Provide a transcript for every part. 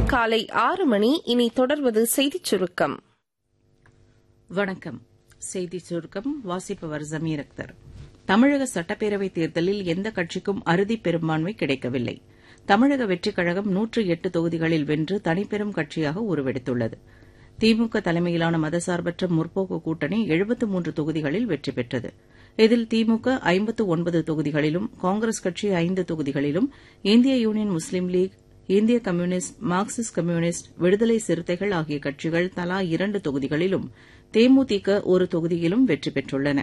காலை ஆறு மணி இனி தொடர்வது செய்திச் சுருக்கம் வணக்கம் செய்திச் சுருக்கம் வாசிப்பவர் ஜமீர் அக்தர் தமிழக சட்டப்பேரவைத் தேர்தலில் எந்த கட்சிக்கும் அறுதி பெரும்பான்மை கிடைக்கவில்லை தமிழக வெற்றிக் கழகம் நூற்று எட்டு தொகுதிகளில் வென்று தனிப்பெரும் கட்சியாக உருவெடுத்துள்ளது திமுக தலைமையிலான மதசார்பற்ற முற்போக்கு கூட்டணி எழுபத்து மூன்று தொகுதிகளில் வெற்றி பெற்றது இதில் திமுக ஐம்பத்து ஒன்பது தொகுதிகளிலும் காங்கிரஸ் கட்சி ஐந்து தொகுதிகளிலும் இந்திய யூனியன் முஸ்லீம் லீக் இந்திய communist Marxist communist Viduthalai Chiruthaigal ஆகிய கட்சிகள் தலா இரண்டு தொகுதிகளிலும் தேமுதிக ஒரு தொகுதியிலும் வெற்றி பெற்றுள்ளன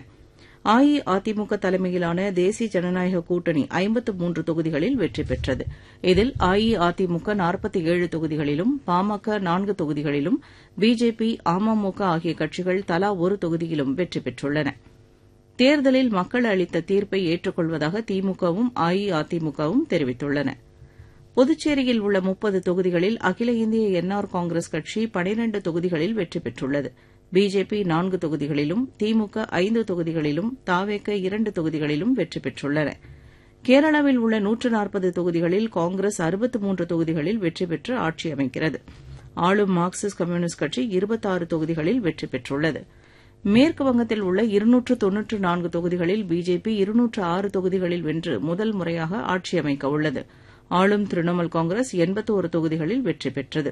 அஇஅதிமுக தலைமையிலான தேசிய ஜனநாயக கூட்டணி ஐம்பத்து மூன்று தொகுதிகளில் வெற்றி பெற்றது இதில் அஇஅதிமுக நாற்பத்தி ஏழு தொகுதிகளிலும் பாமக நான்கு தொகுதிகளிலும் பிஜேபி அமமுக ஆகிய கட்சிகள் தலா ஒரு தொகுதியிலும் வெற்றி பெற்றுள்ளன தேர்தலில் மக்கள் அளித்த தீர்ப்பை ஏற்றுக்கொள்வதாக திமுகவும் அஇஅதிமுகவும் தெரிவித்துள்ளன புதுச்சேரியில் உள்ள முப்பது தொகுதிகளில் அகில இந்திய என்ஆர் காங்கிரஸ் கட்சி பனிரண்டு தொகுதிகளில் வெற்றி பெற்றுள்ளது பிஜேபி நான்கு தொகுதிகளிலும் திமுக ஐந்து தொகுதிகளிலும் தாவேக இரண்டு தொகுதிகளிலும் வெற்றி பெற்றுள்ளன கேரளாவில் உள்ள நூற்று நாற்பது தொகுதிகளில் காங்கிரஸ் அறுபத்து மூன்று தொகுதிகளில் வெற்றி பெற்று ஆட்சி அமைக்கிறது ஆளும் மார்க்சிஸ்ட் கம்யூனிஸ்ட் கட்சி இருபத்தாறு தொகுதிகளில் வெற்றி பெற்றுள்ளது மேற்கு வங்கத்தில் உள்ள இருநூற்று தொன்னூற்று நான்கு தொகுதிகளில் பிஜேபி இருநூற்று ஆறு தொகுதிகளில் வென்று முதல் முறையாக ஆட்சி அமைக்க உள்ளது ஆளும் திரிணாமுல் காங்கிரஸ் எண்பத்தோரு தொகுதிகளில் வெற்றி பெற்றது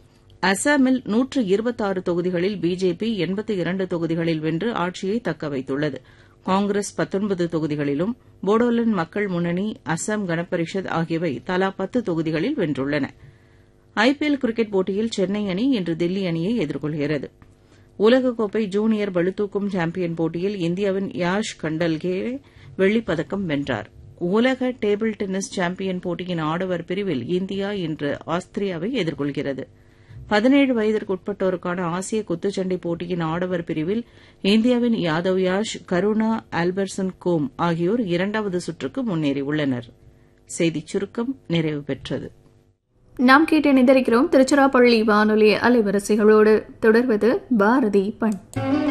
அசாமில் நூற்று இருபத்தாறு தொகுதிகளில் பிஜேபி எண்பத்தி இரண்டு தொகுதிகளில் வென்று ஆட்சியை தக்க வைத்துள்ளது காங்கிரஸ் பத்தொன்பது தொகுதிகளிலும் போடோலேண்ட் மக்கள் முன்னணி அசாம் கணபரிஷத் ஆகியவை தலா பத்து தொகுதிகளில் வென்றுள்ளன ஐபிஎல் கிரிக்கெட் போட்டியில் சென்னை அணி இன்று தில்லி அணியை எதிர்கொள்கிறது உலகக்கோப்பை ஜூனியர் பளுதூக்கும் சாம்பியன் போட்டியில் இந்தியாவின் யாஷ் கண்டல்கே வெள்ளிப்பதக்கம் வென்றார் உலக டேபிள் டென்னிஸ் சாம்பியன் போட்டியின் ஆடவர் பிரிவில் இந்தியா இன்று ஆஸ்திரியாவை எதிர்கொள்கிறது பதினேழு வயதிற்குட்பட்டோருக்கான ஆசிய குத்துச்சண்டை போட்டியின் ஆடவர் பிரிவில் இந்தியாவின் யாதவ் யாஷ் கருணா ஆல்பர்சன் கோம் ஆகியோர் இரண்டாவது சுற்றுக்கு முன்னேறியுள்ளனர் செய்திச் சுருக்கம் நிறைவு பெற்றது நாம் கேட்டு இணைந்திருக்கிறோம் திருச்சிராப்பள்ளி வானொலி அலைவரிசைகளோடு தொடர்வது பாரதி பண்